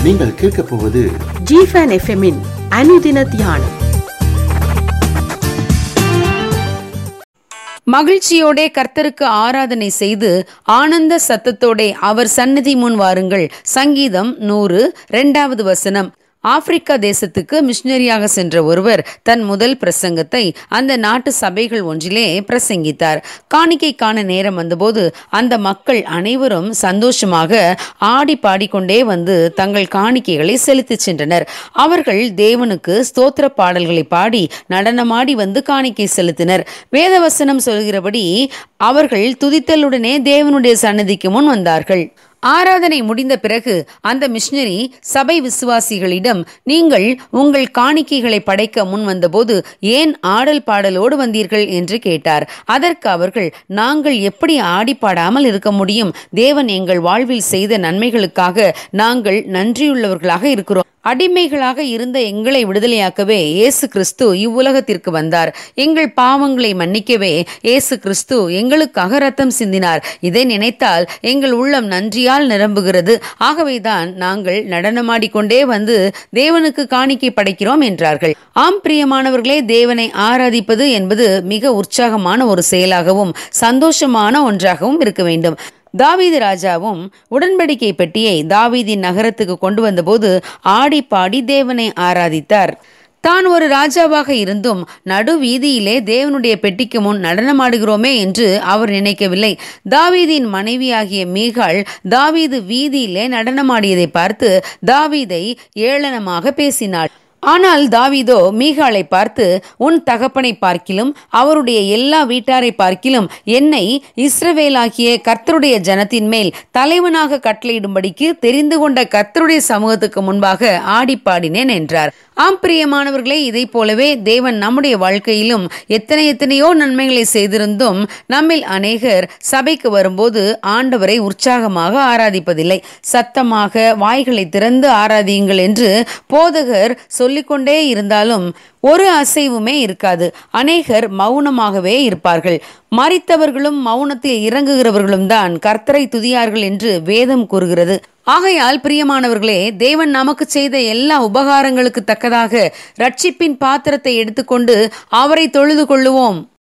நீங்கள் கேட்கப் போவது ஜிஃபன் எஃப்எம்மின் அனுதின தியானம் மகிழ்ச்சியோடே கர்த்தருக்கு ஆராதனை செய்து ஆனந்த சத்தத்தோடே அவர் சந்நிதி முன் வாருங்கள் சங்கீதம் நூறு இரண்டாவது வசனம் ஆப்பிரிக்கா தேசத்துக்கு மிஷினரியாக சென்ற ஒருவர் தன் முதல் பிரசங்கத்தை அந்த நாட்டு சபைகள் ஒன்றிலே பிரசங்கித்தார் காணிக்கைக்கான நேரம் வந்தபோது அந்த மக்கள் அனைவரும் சந்தோஷமாக ஆடி பாடிக்கொண்டே வந்து தங்கள் காணிக்கைகளை செலுத்திச் சென்றனர் அவர்கள் தேவனுக்கு ஸ்தோத்திர பாடல்களை பாடி நடனமாடி வந்து காணிக்கை செலுத்தினர் வேதவசனம் சொல்கிறபடி அவர்கள் துதித்தலுடனே தேவனுடைய சன்னதிக்கு முன் வந்தார்கள் ஆராதனை முடிந்த பிறகு அந்த மிஷினரி சபை விசுவாசிகளிடம் நீங்கள் உங்கள் காணிக்கைகளை படைக்க முன் வந்தபோது ஏன் ஆடல் பாடலோடு வந்தீர்கள் என்று கேட்டார் அதற்கு அவர்கள் நாங்கள் எப்படி ஆடி பாடாமல் இருக்க முடியும் தேவன் எங்கள் வாழ்வில் செய்த நன்மைகளுக்காக நாங்கள் நன்றியுள்ளவர்களாக இருக்கிறோம் அடிமைகளாக இருந்த எங்களை விடுதலையாக்கவே இயேசு கிறிஸ்து இவ்வுலகத்திற்கு வந்தார் எங்கள் பாவங்களை மன்னிக்கவே இயேசு கிறிஸ்து எங்களுக்காக ரத்தம் சிந்தினார் இதை நினைத்தால் எங்கள் உள்ளம் நன்றியால் நிரம்புகிறது ஆகவேதான் நாங்கள் நடனமாடிக்கொண்டே வந்து தேவனுக்கு காணிக்கை படைக்கிறோம் என்றார்கள் ஆம் பிரியமானவர்களே தேவனை ஆராதிப்பது என்பது மிக உற்சாகமான ஒரு செயலாகவும் சந்தோஷமான ஒன்றாகவும் இருக்க வேண்டும் தாவீது ராஜாவும் உடன்படிக்கை பெட்டியை தாவீதின் நகரத்துக்கு கொண்டு வந்தபோது ஆடி பாடி தேவனை ஆராதித்தார் தான் ஒரு ராஜாவாக இருந்தும் நடு வீதியிலே தேவனுடைய பெட்டிக்கு முன் நடனமாடுகிறோமே என்று அவர் நினைக்கவில்லை தாவீதின் மனைவியாகிய மீகாள் தாவீது வீதியிலே நடனமாடியதை பார்த்து தாவீதை ஏளனமாக பேசினாள் ஆனால் தாவீதோ மீகாளை பார்த்து உன் தகப்பனை பார்க்கிலும் அவருடைய எல்லா வீட்டாரை பார்க்கிலும் என்னை இஸ்ரவேலாகிய கர்த்தருடைய ஜனத்தின் மேல் தலைவனாக கட்டளையிடும்படிக்கு தெரிந்து கொண்ட கர்த்தருடைய சமூகத்துக்கு முன்பாக ஆடி பாடினேன் என்றார் ஆம் பிரியமானவர்களே இதை போலவே தேவன் நம்முடைய வாழ்க்கையிலும் எத்தனை எத்தனையோ நன்மைகளை செய்திருந்தும் நம்மில் அநேகர் சபைக்கு வரும்போது ஆண்டவரை உற்சாகமாக ஆராதிப்பதில்லை சத்தமாக வாய்களை திறந்து ஆராதியுங்கள் என்று போதகர் சொல்லிக்கொண்டே இருந்தாலும் ஒரு அசைவுமே இருக்காது அநேகர் மௌனமாகவே இருப்பார்கள் மறித்தவர்களும் மௌனத்தில் இறங்குகிறவர்களும் தான் கர்த்தரை துதியார்கள் என்று வேதம் கூறுகிறது ஆகையால் பிரியமானவர்களே தேவன் நமக்கு செய்த எல்லா உபகாரங்களுக்கு தக்கதாக ரட்சிப்பின் பாத்திரத்தை எடுத்துக்கொண்டு அவரை தொழுது கொள்ளுவோம்